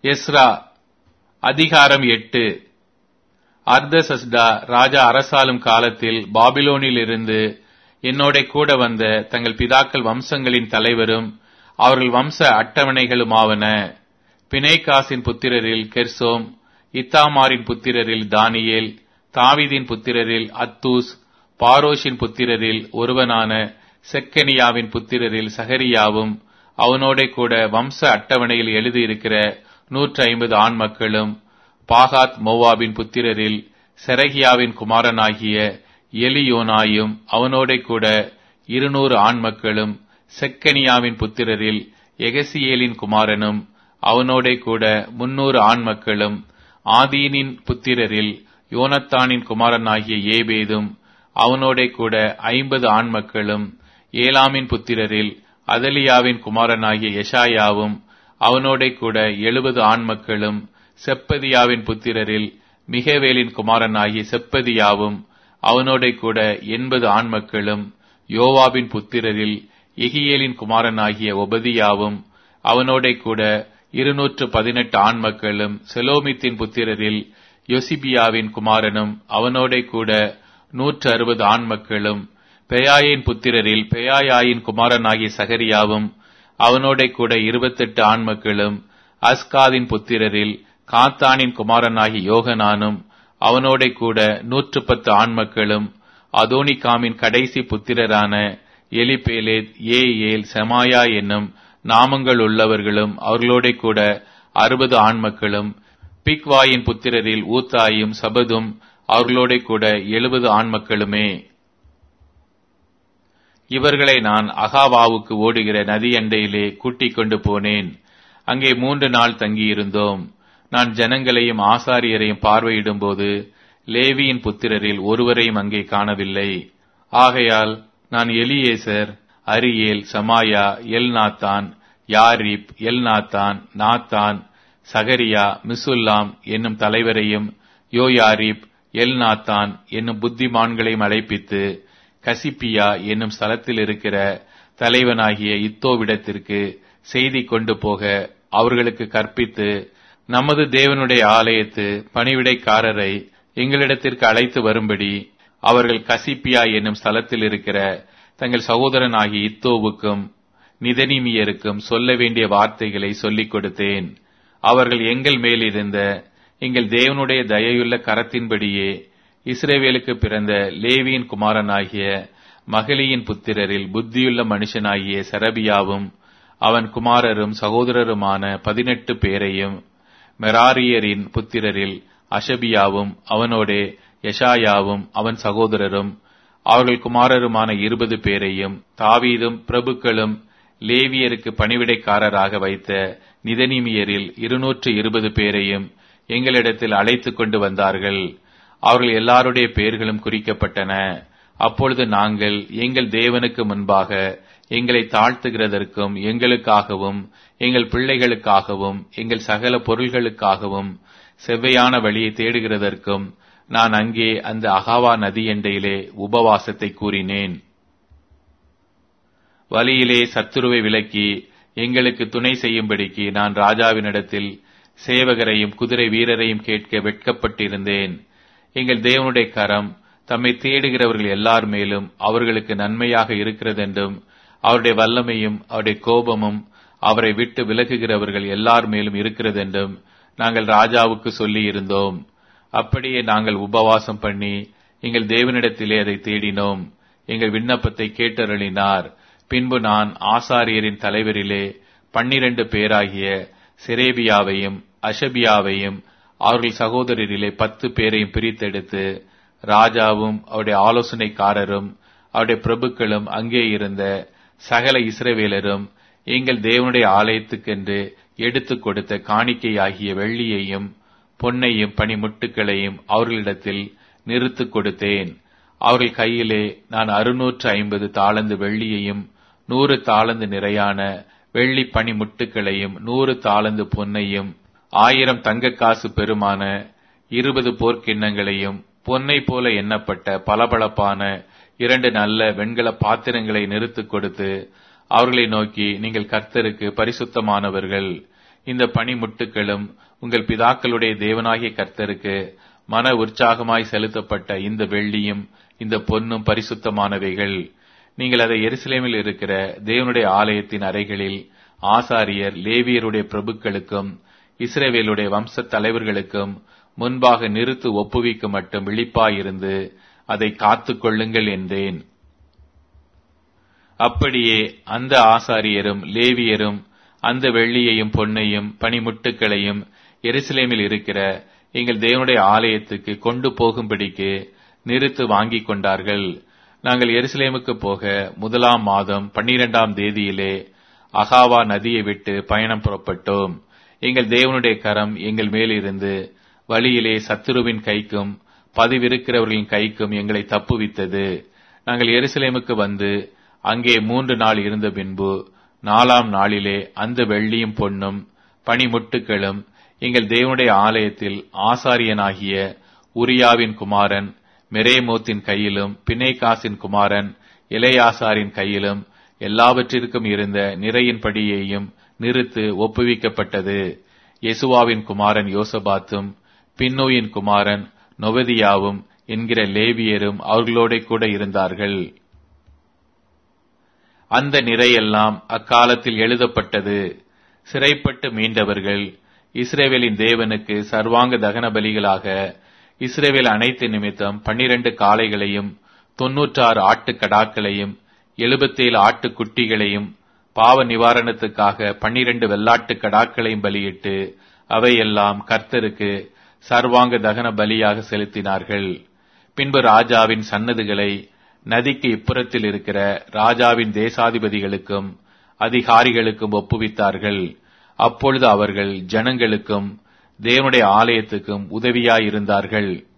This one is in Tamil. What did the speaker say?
எஸ்ரா அதிகாரம் எட்டு அர்தசஸ்டா ராஜா அரசாளும் காலத்தில் பாபிலோனிலிருந்து என்னோட கூட வந்த தங்கள் பிதாக்கள் வம்சங்களின் தலைவரும் அவர்கள் வம்ச அட்டவணைகளுமாவன பிணைகாசின் புத்திரரில் கெர்சோம் இத்தாமாரின் புத்திரரில் தானியேல் தாவிதின் புத்திரரில் அத்தூஸ் பாரோஷின் புத்திரரில் ஒருவனான செக்கனியாவின் புத்திரரில் சகரியாவும் அவனோட கூட வம்ச அட்டவணையில் எழுதியிருக்கிற நூற்றி ஐம்பது ஆண் மக்களும் பாகாத் மோவாபின் புத்திரரில் செரகியாவின் குமாரனாகிய எலியோனாயும் அவனோட கூட இருநூறு ஆண் மக்களும் செக்கனியாவின் புத்திரரில் எகசியேலின் குமாரனும் அவனோட கூட முன்னூறு ஆண் மக்களும் ஆதீனின் புத்திரரில் யோனத்தானின் குமாரனாகிய ஏபேதும் அவனோட கூட ஐம்பது ஆண் மக்களும் ஏலாமின் புத்திரரில் அதலியாவின் குமாரனாகிய யஷாயாவும் அவனோட கூட எழுபது ஆண் மக்களும் செப்பதியாவின் புத்திரரில் மிகவேலின் குமாரனாகிய செப்பதியாவும் அவனோட கூட எண்பது ஆண் மக்களும் யோவாபின் புத்திரரில் எகியேலின் குமாரனாகிய ஒபதியாவும் அவனோட கூட இருநூற்று பதினெட்டு ஆண் மக்களும் செலோமித்தின் புத்திரரில் யொசிபியாவின் குமாரனும் அவனோட கூட நூற்று அறுபது ஆண் மக்களும் பெயாயின் புத்திரரில் பெயாயாயின் குமாரனாகிய சகரியாவும் அவனோட கூட இருபத்தெட்டு ஆண் மக்களும் அஸ்காதின் புத்திரரில் காத்தானின் குமாரனாகி யோகனானும் அவனோட கூட நூற்று பத்து ஆண் மக்களும் அதோனிகாமின் கடைசி புத்திரரான எலிபேலேத் ஏ ஏல் செமாயா என்னும் நாமங்கள் உள்ளவர்களும் அவர்களோட கூட அறுபது ஆண் மக்களும் பிக்வாயின் புத்திரரில் ஊத்தாயும் சபதும் அவர்களோட கூட எழுபது ஆண் மக்களுமே இவர்களை நான் அகாவாவுக்கு ஓடுகிற நதியண்டையிலே கூட்டிக் கொண்டு போனேன் அங்கே மூன்று நாள் தங்கியிருந்தோம் நான் ஜனங்களையும் ஆசாரியரையும் பார்வையிடும்போது லேவியின் புத்திரரில் ஒருவரையும் அங்கே காணவில்லை ஆகையால் நான் Eliezer Ariel Shemaiah Elnathan Jarib Elnathan Nathan Zechariah Meshullam என்னும் தலைவரையும் யோயாரிப் எல் நாத்தான் என்னும் புத்திமான்களையும் அழைப்பித்து கசிப்பியா என்னும் ஸ்தலத்தில் இருக்கிற தலைவனாகிய இத்தோவிடத்திற்கு செய்தி கொண்டு போக அவர்களுக்கு கற்பித்து நமது தேவனுடைய ஆலயத்து பணிவிடைக்காரரை எங்களிடத்திற்கு அழைத்து வரும்படி அவர்கள் கசிப்பியா என்னும் ஸ்தலத்தில் இருக்கிற தங்கள் சகோதரனாகிய இத்தோவுக்கும் நிதனிமியருக்கும் சொல்ல வேண்டிய வார்த்தைகளை சொல்லிக் கொடுத்தேன் அவர்கள் எங்கள் மேல் இருந்த எங்கள் தேவனுடைய தயையுள்ள கரத்தின்படியே இஸ்ரேவேலுக்கு பிறந்த லேவியின் குமாரனாகிய மகளியின் புத்திரரில் புத்தியுள்ள மனுஷனாகிய சரபியாவும் அவன் குமாரரும் சகோதரருமான பதினெட்டு பேரையும் மெராரியரின் புத்திரரில் அஷபியாவும் அவனோடே யஷாயாவும் அவன் சகோதரரும் அவர்கள் குமாரருமான இருபது பேரையும் தாவீதும் பிரபுக்களும் லேவியருக்கு பணிவிடைக்காரராக வைத்த நிதனிமியரில் இருநூற்று இருபது பேரையும் எங்களிடத்தில் அழைத்து கொண்டு வந்தார்கள் அவர்கள் எல்லாருடைய பெயர்களும் குறிக்கப்பட்டன அப்பொழுது நாங்கள் எங்கள் தேவனுக்கு முன்பாக எங்களை தாழ்த்துகிறதற்கும் எங்களுக்காகவும் எங்கள் பிள்ளைகளுக்காகவும் எங்கள் சகல பொருள்களுக்காகவும் செவ்வையான வழியை தேடுகிறதற்கும் நான் அங்கே அந்த அகாவா நதி எண்டையிலே உபவாசத்தை கூறினேன் வழியிலே சத்துருவை விலக்கி எங்களுக்கு துணை செய்யும்படிக்கு நான் ராஜாவினிடத்தில் சேவகரையும் குதிரை வீரரையும் கேட்க வெட்கப்பட்டிருந்தேன் எங்கள் தேவனுடைய கரம் தம்மை தேடுகிறவர்கள் எல்லார் மேலும் அவர்களுக்கு நன்மையாக இருக்கிறதென்றும் அவருடைய வல்லமையும் அவருடைய கோபமும் அவரை விட்டு விலகுகிறவர்கள் எல்லார் மேலும் இருக்கிறதென்றும் நாங்கள் ராஜாவுக்கு சொல்லி இருந்தோம் அப்படியே நாங்கள் உபவாசம் பண்ணி எங்கள் தேவனிடத்திலே அதை தேடினோம் எங்கள் விண்ணப்பத்தை கேட்டருளினார் பின்பு நான் ஆசாரியரின் தலைவரிலே பன்னிரண்டு பேராகிய சிரேபியாவையும் அஷபியாவையும் அவர்கள் சகோதரரிலே பத்து பேரையும் பிரித்தெடுத்து ராஜாவும் அவருடைய ஆலோசனைக்காரரும் அவருடைய பிரபுக்களும் அங்கே இருந்த சகல இஸ்ரவேலரும் எங்கள் தேவனுடைய ஆலயத்துக்கென்று எடுத்துக் கொடுத்த காணிக்கையாகிய வெள்ளியையும் பொன்னையும் பனிமுட்டுகளையும் அவர்களிடத்தில் நிறுத்துக் கொடுத்தேன் அவர்கள் கையிலே நான் அறுநூற்று ஐம்பது தாளந்து வெள்ளியையும் நூறு தாளந்து நிறையான வெள்ளி பனிமுட்டுகளையும் நூறு தாளந்து பொன்னையும் ஆயிரம் தங்க காசு பெருமான இருபது போர்க்கிண்ணங்களையும் பொன்னை போல எண்ணப்பட்ட பளபளப்பான இரண்டு நல்ல வெண்கல பாத்திரங்களை நிறுத்துக் கொடுத்து அவர்களை நோக்கி நீங்கள் கர்த்தருக்கு பரிசுத்தமானவர்கள் இந்த பனிமுட்டுகளும் உங்கள் பிதாக்களுடைய தேவனாகிய கர்த்தருக்கு மன உற்சாகமாய் செலுத்தப்பட்ட இந்த வெள்ளியும் இந்த பொன்னும் பரிசுத்தமானவைகள் நீங்கள் அதை எருசலேமில் இருக்கிற தேவனுடைய ஆலயத்தின் அறைகளில் ஆசாரியர் லேவியருடைய பிரபுக்களுக்கும் இஸ்ரேவேலுடைய வம்ச தலைவர்களுக்கும் முன்பாக நிறுத்து ஒப்புவிக்க மட்டும் விழிப்பாயிருந்து அதை காத்துக் கொள்ளுங்கள் என்றேன் அப்படியே அந்த ஆசாரியரும் லேவியரும் அந்த வெள்ளியையும் பொன்னையும் பனிமுட்டுகளையும் எருசலேமில் இருக்கிற எங்கள் தேவனுடைய ஆலயத்துக்கு கொண்டு போகும்படிக்கு நிறுத்து வாங்கிக் கொண்டார்கள் நாங்கள் எருசலேமுக்கு போக முதலாம் மாதம் பன்னிரெண்டாம் தேதியிலே அகாவா நதியை விட்டு பயணம் புறப்பட்டோம் எங்கள் தேவனுடைய கரம் எங்கள் மேலிருந்து வழியிலே சத்துருவின் கைக்கும் பதிவிருக்கிறவர்களின் கைக்கும் எங்களை தப்புவித்தது நாங்கள் எருசலேமுக்கு வந்து அங்கே மூன்று நாள் இருந்த பின்பு நாலாம் நாளிலே அந்த வெள்ளியும் பொன்னும் பனிமுட்டுகளும் எங்கள் தேவனுடைய ஆலயத்தில் ஆசாரியனாகிய உரியாவின் குமாரன் மெரேமோத்தின் கையிலும் பிணைகாசின் குமாரன் இளையாசாரின் கையிலும் எல்லாவற்றிற்கும் இருந்த நிறையின் படியையும் நிறுத்து ஒப்புவிக்கப்பட்டது யெசுவாவின் குமாரன் யோசபாத்தும் பின்னோயின் குமாரன் நொவதியாவும் என்கிற லேவியரும் அவர்களோட கூட இருந்தார்கள் அந்த நிறையெல்லாம் அக்காலத்தில் எழுதப்பட்டது சிறைப்பட்டு மீண்டவர்கள் இஸ்ரேவேலின் தேவனுக்கு சர்வாங்க தகன பலிகளாக இஸ்ரேவேல் அனைத்து நிமித்தம் பன்னிரண்டு காளைகளையும் தொன்னூற்றாறு ஆட்டுக்கடாக்களையும் எழுபத்தேழு ஆட்டுக்குட்டிகளையும் பாவ நிவாரணத்துக்காக பன்னிரண்டு வெள்ளாட்டு கடாக்களையும் பலியிட்டு அவையெல்லாம் கர்த்தருக்கு சர்வாங்க தகன பலியாக செலுத்தினார்கள் பின்பு ராஜாவின் சன்னதுகளை நதிக்கு இப்புறத்தில் இருக்கிற ராஜாவின் தேசாதிபதிகளுக்கும் அதிகாரிகளுக்கும் ஒப்புவித்தார்கள் அப்பொழுது அவர்கள் ஜனங்களுக்கும் தேவனுடைய ஆலயத்துக்கும் உதவியாயிருந்தார்கள்